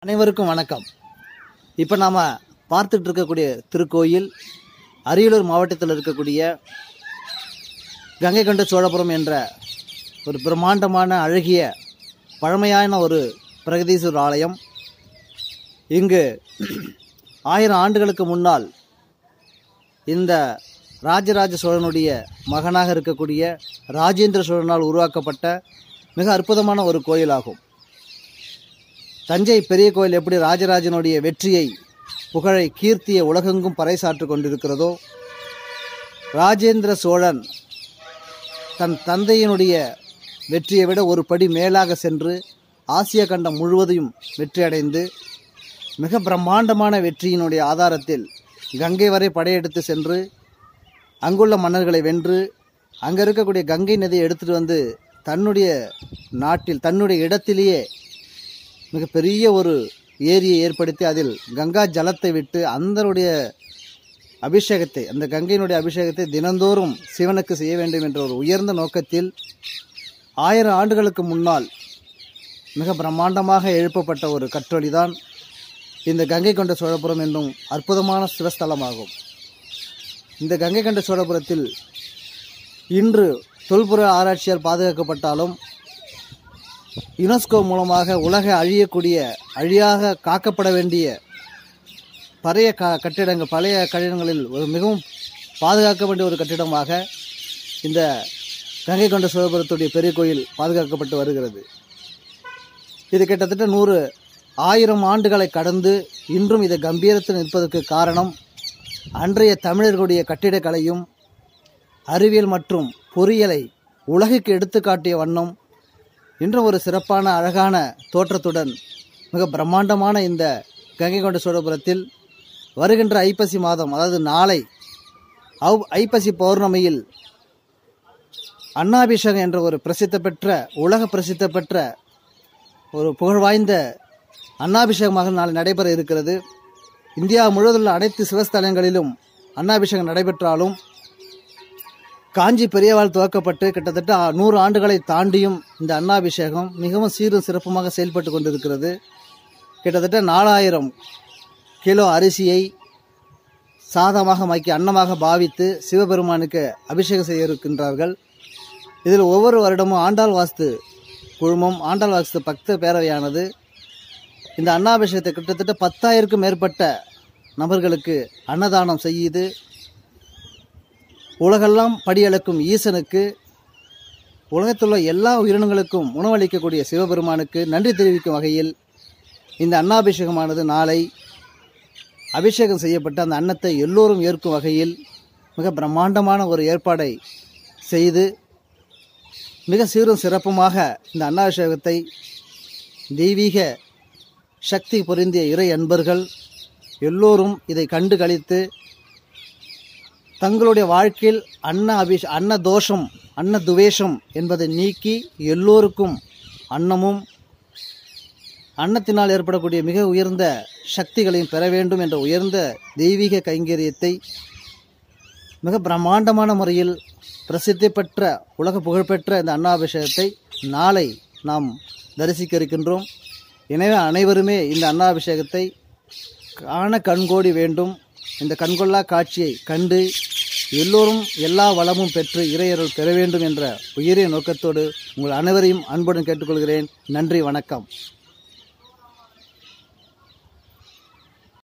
அனைவருக்கும் வணக்கம் இப்போ நாம் பார்த்துட்டு இருக்கக்கூடிய திருக்கோயில் அரியலூர் மாவட்டத்தில் இருக்கக்கூடிய கங்கை கொண்ட சோழபுரம் என்ற ஒரு பிரம்மாண்டமான அழகிய பழமையான ஒரு பிரகதீஸ்வரர் ஆலயம் இங்கு ஆயிரம் ஆண்டுகளுக்கு முன்னால் இந்த ராஜராஜ சோழனுடைய மகனாக இருக்கக்கூடிய ராஜேந்திர சோழனால் உருவாக்கப்பட்ட மிக அற்புதமான ஒரு கோயிலாகும் தஞ்சை பெரிய கோயில் எப்படி ராஜராஜனுடைய வெற்றியை புகழை கீர்த்திய உலகெங்கும் பறைசாற்றிக் கொண்டிருக்கிறதோ ராஜேந்திர சோழன் தன் தந்தையினுடைய வெற்றியை விட ஒரு படி மேலாக சென்று ஆசிய கண்டம் முழுவதையும் வெற்றியடைந்து மிக பிரம்மாண்டமான வெற்றியினுடைய ஆதாரத்தில் கங்கை வரை படையெடுத்து சென்று அங்குள்ள மன்னர்களை வென்று அங்கே இருக்கக்கூடிய கங்கை நதியை எடுத்துகிட்டு வந்து தன்னுடைய நாட்டில் தன்னுடைய இடத்திலேயே மிகப்பெரிய ஒரு ஏரியை ஏற்படுத்தி அதில் கங்கா ஜலத்தை விட்டு அந்தனுடைய அபிஷேகத்தை அந்த கங்கையினுடைய அபிஷேகத்தை தினந்தோறும் சிவனுக்கு செய்ய வேண்டும் என்ற ஒரு உயர்ந்த நோக்கத்தில் ஆயிரம் ஆண்டுகளுக்கு முன்னால் மிக பிரம்மாண்டமாக எழுப்பப்பட்ட ஒரு கற்றொலிதான் இந்த கங்கை கொண்ட சோழபுரம் என்னும் அற்புதமான சிவஸ்தலமாகும் இந்த கங்கை கொண்ட சோழபுரத்தில் இன்று தொல்புற ஆராய்ச்சியால் பாதுகாக்கப்பட்டாலும் யுனெஸ்கோ மூலமாக உலக அழியக்கூடிய அழியாக காக்கப்பட வேண்டிய பழைய க கட்டிடங்கள் பழைய கட்டிடங்களில் ஒரு மிகவும் பாதுகாக்க வேண்டிய ஒரு கட்டிடமாக இந்த கங்கை கொண்ட சோழபுரத்துடைய பெரிய கோயில் பாதுகாக்கப்பட்டு வருகிறது இது கிட்டத்தட்ட நூறு ஆயிரம் ஆண்டுகளை கடந்து இன்றும் இது கம்பீரத்தில் நிற்பதற்கு காரணம் அன்றைய தமிழர்களுடைய கட்டிடக்கலையும் அறிவியல் மற்றும் பொறியியலை உலகுக்கு எடுத்துக்காட்டிய வண்ணம் இன்றும் ஒரு சிறப்பான அழகான தோற்றத்துடன் மிக பிரம்மாண்டமான இந்த கங்கை கொண்ட சோழபுரத்தில் வருகின்ற ஐப்பசி மாதம் அதாவது நாளை அவ் ஐப்பசி பௌர்ணமியில் அன்னாபிஷேகம் என்ற ஒரு பிரசித்த பெற்ற உலக பிரசித்த பெற்ற ஒரு புகழ்வாய்ந்த அன்னாபிஷேகமாக நாளை நடைபெற இருக்கிறது இந்தியா முழுவதுள்ள அனைத்து சிவஸ்தலங்களிலும் அன்னாபிஷேகம் நடைபெற்றாலும் காஞ்சி பெரியவாள் துவக்கப்பட்டு கிட்டத்தட்ட நூறு ஆண்டுகளை தாண்டியும் இந்த அன்னாபிஷேகம் மிகவும் சீரும் சிறப்புமாக செயல்பட்டு கொண்டிருக்கிறது கிட்டத்தட்ட நாலாயிரம் கிலோ அரிசியை சாதமாக மாக்கி அன்னமாக பாவித்து சிவபெருமானுக்கு அபிஷேகம் செய்ய இருக்கின்றார்கள் இதில் ஒவ்வொரு வருடமும் ஆண்டாள் வாஸ்து குழுமம் ஆண்டாள் வாஸ்து பக்த பேரவையானது இந்த அன்னாபிஷேகத்தை கிட்டத்தட்ட பத்தாயிரக்கும் மேற்பட்ட நபர்களுக்கு அன்னதானம் செய்யுது உலகெல்லாம் படியளக்கும் ஈசனுக்கு உலகத்துள்ள எல்லா உயிரினங்களுக்கும் உணவளிக்கக்கூடிய சிவபெருமானுக்கு நன்றி தெரிவிக்கும் வகையில் இந்த அன்னாபிஷேகமானது நாளை அபிஷேகம் செய்யப்பட்ட அந்த அன்னத்தை எல்லோரும் ஏற்கும் வகையில் மிக பிரம்மாண்டமான ஒரு ஏற்பாடை செய்து மிக சீரும் சிறப்புமாக இந்த அன்னாபிஷேகத்தை தெய்வீக சக்தி பொருந்திய இறை அன்பர்கள் எல்லோரும் இதை கண்டு கழித்து தங்களுடைய வாழ்க்கையில் அன்ன அபிஷ அன்ன தோஷம் அன்ன துவேஷம் என்பதை நீக்கி எல்லோருக்கும் அன்னமும் அன்னத்தினால் ஏற்படக்கூடிய மிக உயர்ந்த சக்திகளையும் பெற வேண்டும் என்ற உயர்ந்த தெய்வீக கைங்கரியத்தை மிக பிரம்மாண்டமான முறையில் பிரசித்தி பெற்ற உலக புகழ்பெற்ற இந்த அன்னாபிஷேகத்தை நாளை நாம் தரிசிக்க இருக்கின்றோம் எனவே அனைவருமே இந்த அன்னாபிஷேகத்தை காண கண்கோடி வேண்டும் இந்த கண்கொள்ளா காட்சியை கண்டு எல்லோரும் எல்லா வளமும் பெற்று இறையருள் பெற வேண்டும் என்ற உயரிய நோக்கத்தோடு உங்கள் அனைவரையும் அன்புடன் கேட்டுக்கொள்கிறேன் நன்றி வணக்கம்